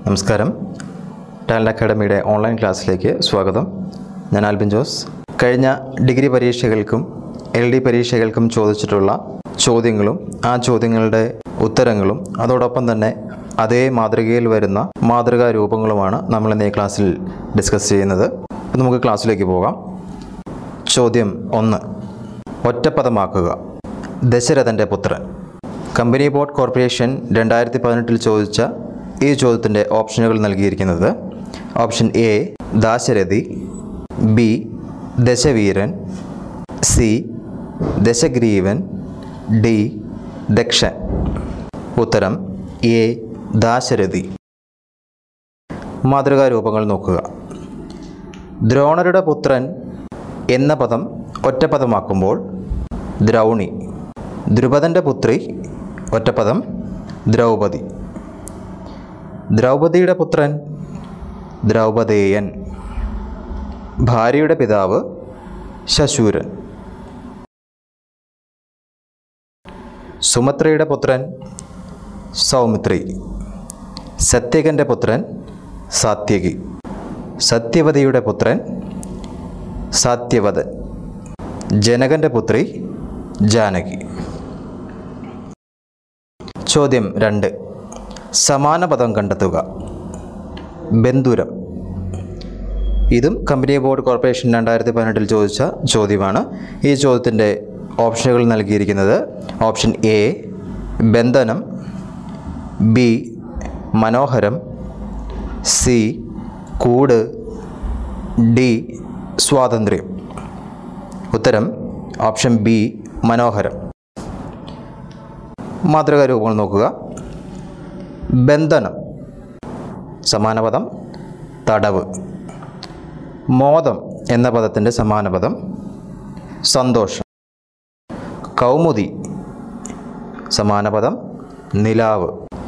നമസ്കാരം talent അക്കാഡമിയുടെ online ക്ലാസ്സിലേക്ക് സ്വാഗതം ഞാൻ ആൽബിൻ ജോസ് കഴിഞ്ഞ ഡിഗ്രി പരീക്ഷകൾക്കും എൽ ഡി പരീക്ഷകൾക്കും ചോദിച്ചിട്ടുള്ള ചോദ്യങ്ങളും ആ ചോദ്യങ്ങളുടെ ഉത്തരങ്ങളും അതോടൊപ്പം തന്നെ അതേ മാതൃകയിൽ വരുന്ന മാതൃകാ രൂപങ്ങളുമാണ് നമ്മൾ ഇന്ന് ഈ ക്ലാസ്സിൽ ഡിസ്കസ് ചെയ്യുന്നത് അപ്പോൾ നമുക്ക് ക്ലാസ്സിലേക്ക് പോകാം ചോദ്യം ഒന്ന് ഒറ്റപ്പദമാക്കുക ദശരഥൻ്റെ പുത്രൻ കമ്പനി ബോർഡ് കോർപ്പറേഷൻ രണ്ടായിരത്തി പതിനെട്ടിൽ ചോദിച്ച ഈ ചോദ്യത്തിൻ്റെ ഓപ്ഷനുകൾ നൽകിയിരിക്കുന്നത് option A Dasharathi B Dashaveeran C Dashagreevan D Dakshan ഉത്തരം എ ദാശരഥി മാതൃകാ രൂപങ്ങൾ നോക്കുക ദ്രോണരുടെ പുത്രൻ എന്ന പദം ഒറ്റപ്പദമാക്കുമ്പോൾ ദ്രൗണി ദ്രുപദൻ്റെ പുത്രി ഒറ്റപ്പദം ദ്രൗപദി ദ്രൗപദിയുടെ പുത്രൻ ദ്രൗപദേയൻ ഭാര്യയുടെ പിതാവ് ശശൂരൻ സുമത്രയുടെ പുത്രൻ സൗമിത്രി സത്യകൻ്റെ പുത്രൻ സാത്യകി സത്യവതിയുടെ പുത്രൻ സാത്യവദൻ ജനകൻ്റെ പുത്രി ജാനകി ചോദ്യം രണ്ട് സമാന പദം കണ്ടെത്തുക ബന്ധുരം ഇതും കമ്പനി ബോർഡ് കോർപ്പറേഷൻ രണ്ടായിരത്തി പതിനെട്ടിൽ ചോദിച്ച ചോദ്യമാണ് ഈ ചോദ്യത്തിൻ്റെ ഓപ്ഷനുകൾ നൽകിയിരിക്കുന്നത് ഓപ്ഷൻ എ ബന്ധനം ബി മനോഹരം സി കൂട് ഡി സ്വാതന്ത്ര്യം ഉത്തരം ഓപ്ഷൻ ബി മനോഹരം മാതൃകാ രൂപങ്ങൾ നോക്കുക ബന്ധനം സമാന പദം തടവ് മോദം എന്ന പദത്തിൻ്റെ സമാന പദം സന്തോഷം കൗമുദി സമാന പദം നിലാവ്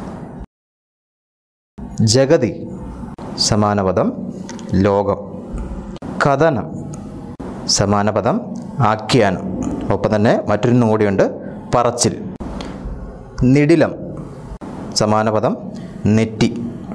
ജഗതി സമാന പദം ലോകം കഥനം സമാന പദം ആഖ്യാനം ഒപ്പം തന്നെ മറ്റൊന്നും കൂടിയുണ്ട് പറച്ചിൽ നിടിലം സമാന പദം നെറ്റി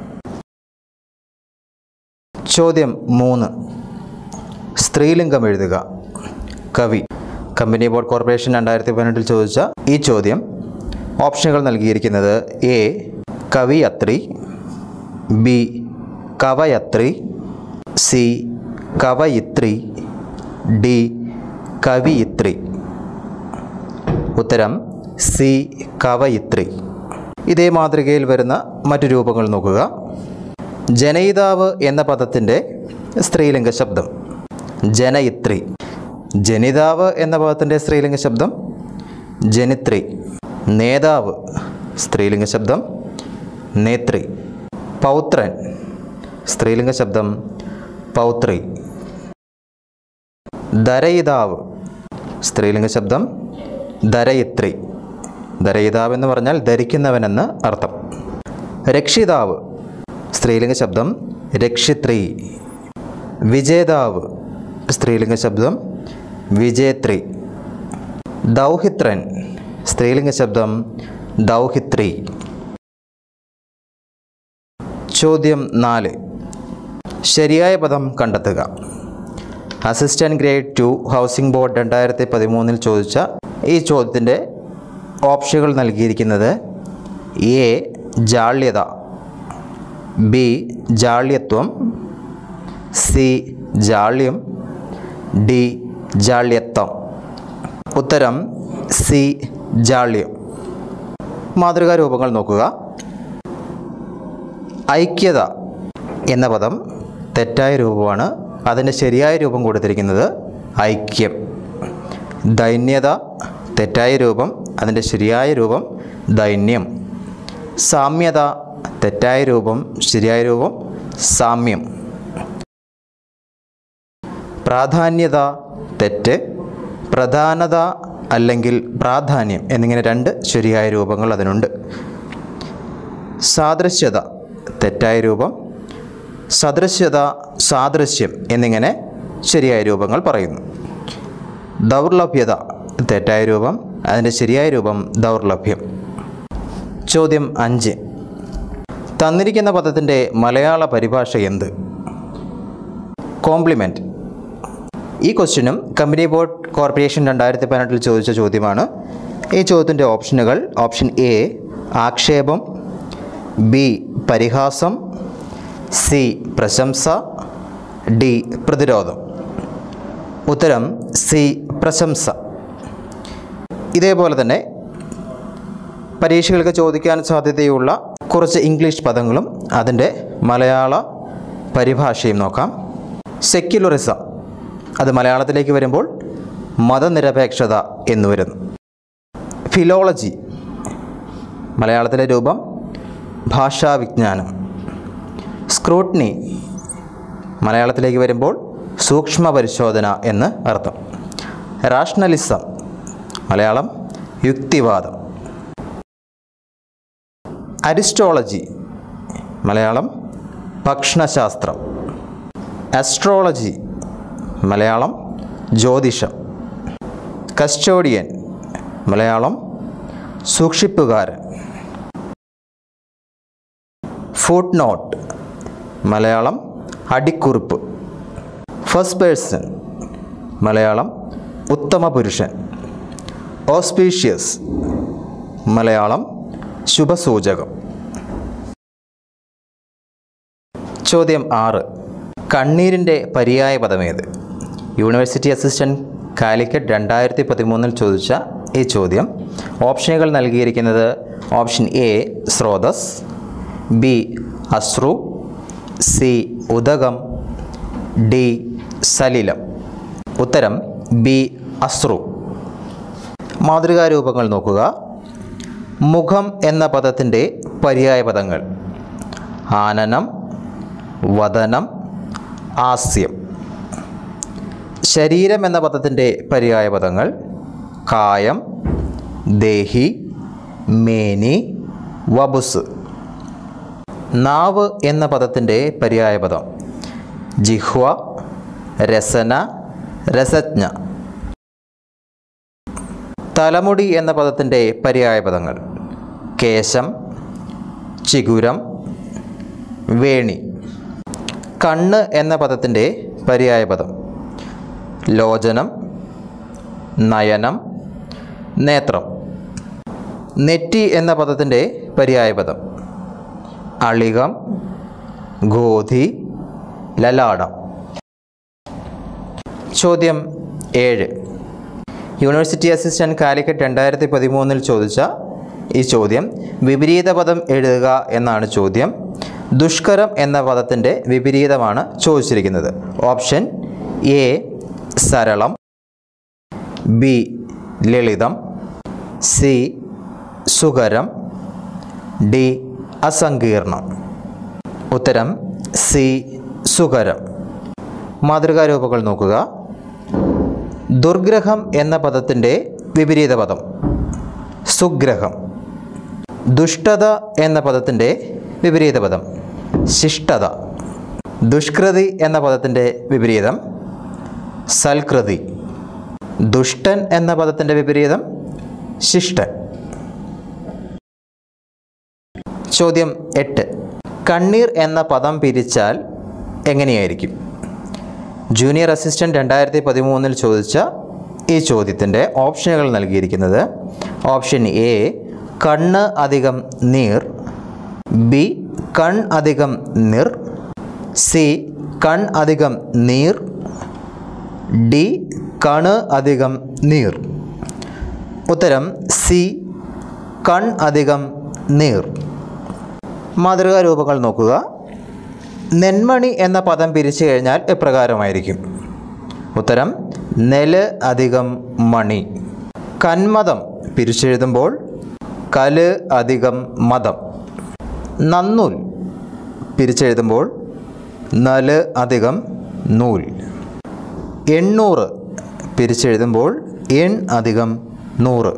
ചോദ്യം മൂന്ന് സ്ത്രീലിംഗം എഴുതുക കവി കമ്പനി ബോർഡ് കോർപ്പറേഷൻ രണ്ടായിരത്തി പതിനെട്ടിൽ ചോദിച്ച ഈ ചോദ്യം ഓപ്ഷനുകൾ നൽകിയിരിക്കുന്നത് എ കവിയത്രി ബി കവയത്രി സി കവയിത്രി ഡി കവിയിത്രി ഉത്തരം സി കവയിത്രി ഇതേ മാതൃകയിൽ വരുന്ന മറ്റു രൂപങ്ങൾ നോക്കുക ജനയിതാവ് എന്ന പദത്തിൻ്റെ സ്ത്രീലിംഗ ശബ്ദം ജനയിത്രി ജനിതാവ് എന്ന പദത്തിൻ്റെ സ്ത്രീലിംഗ ശബ്ദം ജനിത്രി നേതാവ് സ്ത്രീലിംഗ ശബ്ദം നേത്രി പൗത്രൻ സ്ത്രീലിംഗ ശബ്ദം പൗത്രി ദരയിതാവ് സ്ത്രീലിംഗ ശബ്ദം ദരയിത്രി ദരയിതാവ് എന്ന് പറഞ്ഞാൽ ധരിക്കുന്നവനെന്ന് അർത്ഥം രക്ഷിതാവ് സ്ത്രീലിംഗ ശബ്ദം രക്ഷിത്രി വിജേതാവ് സ്ത്രീലിംഗ ശബ്ദം വിജേത്രി ദൗഹിത്രൻ സ്ത്രീലിംഗ ശബ്ദം ദൗഹിത്രി ചോദ്യം നാല് ശരിയായ പദം കണ്ടെത്തുക assistant grade two housing board രണ്ടായിരത്തി പതിമൂന്നിൽ ചോദിച്ച ഈ ചോദ്യത്തിൻ്റെ ഓപ്ഷനുകൾ നൽകിയിരിക്കുന്നത് എ ജാള്യത ബി ജാള്യത്വം സി ജാള്യം ഡി ജാള്യത്വം ഉത്തരം സി ജാള്യം മാതൃകാ രൂപങ്ങൾ നോക്കുക ഐക്യത എന്ന പദം തെറ്റായ രൂപമാണ് അതിൻ്റെ ശരിയായ രൂപം കൊടുത്തിരിക്കുന്നത് ഐക്യം ദൈന്യത തെറ്റായ രൂപം അതിൻ്റെ ശരിയായ രൂപം ദൈന്യം സാമ്യത തെറ്റായ രൂപം ശരിയായ രൂപം സാമ്യം പ്രാധാന്യത തെറ്റ് പ്രധാനത അല്ലെങ്കിൽ പ്രാധാന്യം എന്നിങ്ങനെ രണ്ട് ശരിയായ രൂപങ്ങൾ അതിനുണ്ട് സാദൃശ്യത തെറ്റായ രൂപം സദൃശ്യത സാദൃശ്യം എന്നിങ്ങനെ ശരിയായ രൂപങ്ങൾ പറയുന്നു ദൗർലഭ്യത തെറ്റായ രൂപം അതിൻ്റെ ശരിയായ രൂപം ദൗർലഭ്യം ചോദ്യം അഞ്ച് തന്നിരിക്കുന്ന പദത്തിൻ്റെ മലയാള പരിഭാഷ എന്ത് കോംപ്ലിമെൻറ്റ് ഈ ക്വസ്റ്റ്യനും കമ്പനി ബോർഡ് കോർപ്പറേഷൻ രണ്ടായിരത്തി പതിനെട്ടിൽ ചോദിച്ച ചോദ്യമാണ് ഈ ചോദ്യത്തിൻ്റെ ഓപ്ഷനുകൾ ഓപ്ഷൻ എ ആക്ഷേപം ബി പരിഹാസം സി പ്രശംസ ഡി പ്രതിരോധം ഉത്തരം സി പ്രശംസ ഇതേപോലെ തന്നെ പരീക്ഷകൾക്ക് ചോദിക്കാൻ സാധ്യതയുള്ള കുറച്ച് ഇംഗ്ലീഷ് പദങ്ങളും അതിൻ്റെ മലയാള പരിഭാഷയും നോക്കാം സെക്യുലറിസം അത് മലയാളത്തിലേക്ക് വരുമ്പോൾ മതനിരപേക്ഷത എന്ന് വരുന്നു ഫിലോളജി മലയാളത്തിലെ രൂപം ഭാഷാവിജ്ഞാനം സ്ക്രൂട്ട്നി മലയാളത്തിലേക്ക് വരുമ്പോൾ സൂക്ഷ്മ പരിശോധന എന്ന് അർത്ഥം റാഷണലിസം മലയാളം യുക്തിവാദം അരിസ്റ്റോളജി മലയാളം ഭക്ഷണശാസ്ത്രം അസ്ട്രോളജി മലയാളം ജ്യോതിഷം കസ്റ്റോഡിയൻ മലയാളം സൂക്ഷിപ്പുകാരൻ ഫുട് നോട്ട് മലയാളം അടിക്കുറിപ്പ് ഫസ്റ്റ് പേഴ്സൺ മലയാളം ഉത്തമ പുരുഷൻ ഓസ്പീഷ്യസ് മലയാളം ശുഭസൂചകം ചോദ്യം ആറ് കണ്ണീരിൻ്റെ പര്യായ പദമേത് യൂണിവേഴ്സിറ്റി അസിസ്റ്റൻറ്റ് കാലിക്കറ്റ് രണ്ടായിരത്തി പതിമൂന്നിൽ ചോദിച്ച ഈ ചോദ്യം ഓപ്ഷനുകൾ നൽകിയിരിക്കുന്നത് ഓപ്ഷൻ എ സ്രോതസ് ബി അശ്രു സി ഉദകം ഡി സലിലം ഉത്തരം ബി അശ്രു മാതൃകാരൂപങ്ങൾ നോക്കുക മുഖം എന്ന പദത്തിൻ്റെ പര്യായ പദങ്ങൾ ആനനം വദനം ആസ്യം ശരീരം എന്ന പദത്തിൻ്റെ പര്യായ പദങ്ങൾ കായം ദേഹി മേനി വബുസ് നാവ് എന്ന പദത്തിൻ്റെ പര്യായ പദം ജിഹ്വ രസന രസജ്ഞ തലമുടി എന്ന പദത്തിൻ്റെ പര്യായ പദങ്ങൾ കേശം ചിഗുരം വേണി കണ്ണ് എന്ന പദത്തിൻ്റെ പര്യായ പദം ലോചനം നയനം നേത്രം നെറ്റി എന്ന പദത്തിൻ്റെ പര്യായ പദം അളികം ഗോധി ലലാടം ചോദ്യം ഏഴ് യൂണിവേഴ്സിറ്റി അസിസ്റ്റൻറ്റ് കാലിക്കറ്റ് രണ്ടായിരത്തി പതിമൂന്നിൽ ചോദിച്ച ഈ ചോദ്യം വിപരീത പദം എഴുതുക എന്നാണ് ചോദ്യം ദുഷ്കരം എന്ന പദത്തിൻ്റെ വിപരീതമാണ് ചോദിച്ചിരിക്കുന്നത് ഓപ്ഷൻ എ സരളം ബി ലളിതം സി സുകരം ഡി അസങ്കീർണം ഉത്തരം സി സുകരം മാതൃകാരൂപങ്ങൾ നോക്കുക ദുർഗ്രഹം എന്ന പദത്തിൻ്റെ വിപരീത പദം സുഗ്രഹം ദുഷ്ടത എന്ന പദത്തിൻ്റെ വിപരീത പദം ശിഷ്ടത ദുഷ്കൃതി എന്ന പദത്തിൻ്റെ വിപരീതം സൽകൃതി ദുഷ്ടൻ എന്ന പദത്തിൻ്റെ വിപരീതം ശിഷ്ടൻ ചോദ്യം എട്ട് കണ്ണീർ എന്ന പദം പിരിച്ചാൽ എങ്ങനെയായിരിക്കും ജൂനിയർ അസിസ്റ്റൻറ്റ് രണ്ടായിരത്തി പതിമൂന്നിൽ ചോദിച്ച ഈ ചോദ്യത്തിൻ്റെ ഓപ്ഷനുകൾ നൽകിയിരിക്കുന്നത് ഓപ്ഷൻ എ കണ്ണ് അധികം നീർ ബി കൺ അധികം നിർ സി കൺ അധികം നീർ ഡി കണ് അധികം നീർ ഉത്തരം സി കൺ അധികം നീർ മാതൃകാ രൂപങ്ങൾ നോക്കുക നെന്മണി എന്ന പദം പിരിച്ചു കഴിഞ്ഞാൽ എപ്രകാരമായിരിക്കും ഉത്തരം നെല് അധികം മണി കന്മതം പിരിച്ചെഴുതുമ്പോൾ കല് അധികം മതം നന്നൂൽ പിരിച്ചെഴുതുമ്പോൾ നല് അധികം നൂൽ എണ്ണൂറ് പിരിച്ചെഴുതുമ്പോൾ എൺ അധികം നൂറ്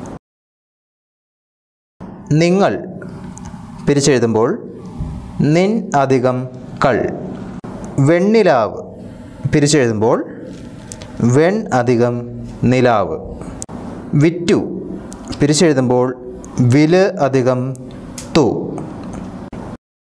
നിങ്ങൾ പിരിച്ചെഴുതുമ്പോൾ നിൻ അധികം കൾ വെണ്ണിലാവ് പിരിച്ചെഴുതുമ്പോൾ വെൺ അധികം നിലാവ് വിറ്റു പിരിച്ചെഴുതുമ്പോൾ വില് അധികം തു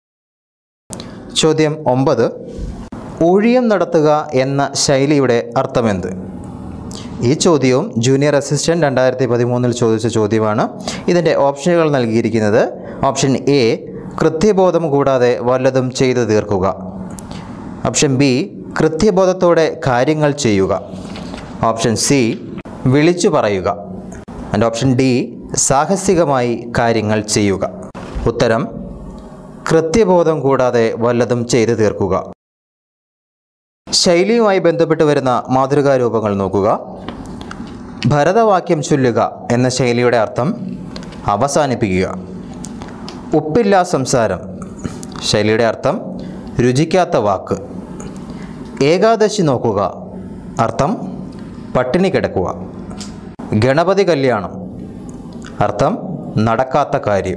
ചോദ്യം ഒമ്പത് ഊഴിയം നടത്തുക എന്ന ശൈലിയുടെ അർത്ഥമെന്ത് ഈ ചോദ്യവും ജൂനിയർ അസിസ്റ്റൻറ്റ് രണ്ടായിരത്തി പതിമൂന്നിൽ ചോദിച്ച ചോദ്യമാണ് ഇതിൻ്റെ ഓപ്ഷനുകൾ നൽകിയിരിക്കുന്നത് ഓപ്ഷൻ എ കൃത്യബോധം കൂടാതെ വല്ലതും ചെയ്തു തീർക്കുക ഓപ്ഷൻ ബി കൃത്യബോധത്തോടെ കാര്യങ്ങൾ ചെയ്യുക ഓപ്ഷൻ സി വിളിച്ചു പറയുക ആൻഡ് ഓപ്ഷൻ ഡി സാഹസികമായി കാര്യങ്ങൾ ചെയ്യുക ഉത്തരം കൃത്യബോധം കൂടാതെ വല്ലതും ചെയ്തു തീർക്കുക ശൈലിയുമായി ബന്ധപ്പെട്ട് വരുന്ന മാതൃകാ രൂപങ്ങൾ നോക്കുക ഭരതവാക്യം ചൊല്ലുക എന്ന ശൈലിയുടെ അർത്ഥം അവസാനിപ്പിക്കുക ഉപ്പില്ലാ സംസാരം ശൈലിയുടെ അർത്ഥം രുചിക്കാത്ത വാക്ക് ഏകാദശി നോക്കുക അർത്ഥം പട്ടിണി കിടക്കുക ഗണപതി കല്യാണം അർത്ഥം നടക്കാത്ത കാര്യം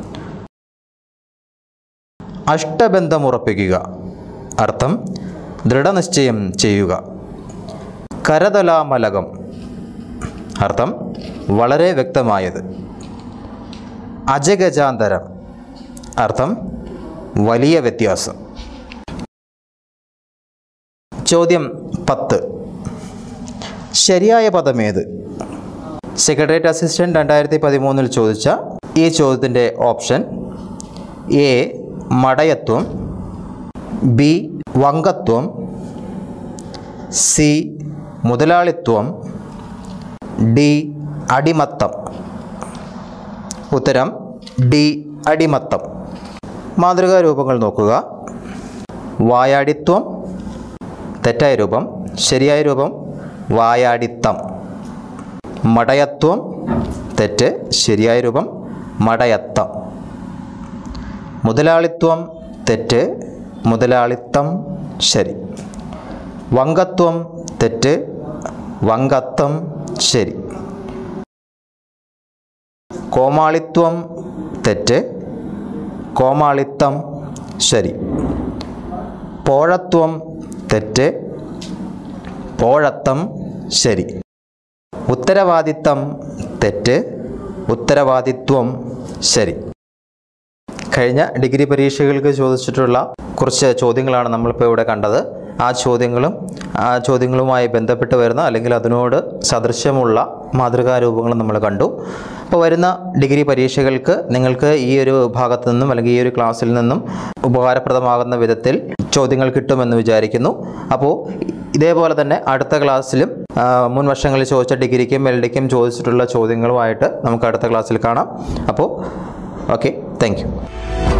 അഷ്ടബന്ധം ഉറപ്പിക്കുക അർത്ഥം ദൃഢനിശ്ചയം ചെയ്യുക കരതലാമലകം അർത്ഥം വളരെ വ്യക്തമായത് അജഗജാന്തരം അർത്ഥം വലിയ വ്യത്യാസം ചോദ്യം പത്ത് ശരിയായ പദമേത് സെക്രട്ടേറിയറ്റ് അസിസ്റ്റൻറ്റ് രണ്ടായിരത്തി പതിമൂന്നിൽ ചോദിച്ച ഈ ചോദ്യത്തിൻ്റെ ഓപ്ഷൻ എ മടയത്വം ബി വങ്കത്വം സി മുതലാളിത്വം ഡി അടിമത്തം ഉത്തരം ഡി അടിമത്തം മാതൃകാ രൂപങ്ങൾ നോക്കുക വായാടിത്വം തെറ്റായ രൂപം ശരിയായ രൂപം വായാടിത്തം മടയത്വം തെറ്റ് ശരിയായ രൂപം മടയത്തം മുതലാളിത്വം തെറ്റ് മുതലാളിത്തം ശരി വങ്കത്വം തെറ്റ് വങ്കത്തം ശരി കോമാളിത്വം തെറ്റ് കോമാളിത്തം ശരി പോഴത്വം തെറ്റ് പോഴത്തം ശരി ഉത്തരവാദിത്തം തെറ്റ് ഉത്തരവാദിത്വം ശരി കഴിഞ്ഞ ഡിഗ്രി പരീക്ഷകൾക്ക് ചോദിച്ചിട്ടുള്ള കുറച്ച് ചോദ്യങ്ങളാണ് നമ്മളിപ്പോൾ ഇവിടെ കണ്ടത് ആ ചോദ്യങ്ങളും ആ ചോദ്യങ്ങളുമായി ബന്ധപ്പെട്ട് വരുന്ന അല്ലെങ്കിൽ അതിനോട് സദൃശ്യമുള്ള മാതൃകാ രൂപങ്ങളും നമ്മൾ കണ്ടു അപ്പോൾ വരുന്ന ഡിഗ്രി പരീക്ഷകൾക്ക് നിങ്ങൾക്ക് ഈ ഒരു ഭാഗത്തു നിന്നും അല്ലെങ്കിൽ ഈ ഒരു ക്ലാസ്സിൽ നിന്നും ഉപകാരപ്രദമാകുന്ന വിധത്തിൽ ചോദ്യങ്ങൾ കിട്ടുമെന്ന് വിചാരിക്കുന്നു അപ്പോൾ ഇതേപോലെ തന്നെ അടുത്ത ക്ലാസ്സിലും ആ, മുൻ വർഷങ്ങളിൽ ചോദിച്ച ഡിഗ്രിക്കും എൽ ഡിക്കും ചോദിച്ചിട്ടുള്ള ചോദ്യങ്ങളുമായിട്ട് നമുക്ക് അടുത്ത ക്ലാസ്സിൽ കാണാം അപ്പോൾ ഓക്കെ താങ്ക്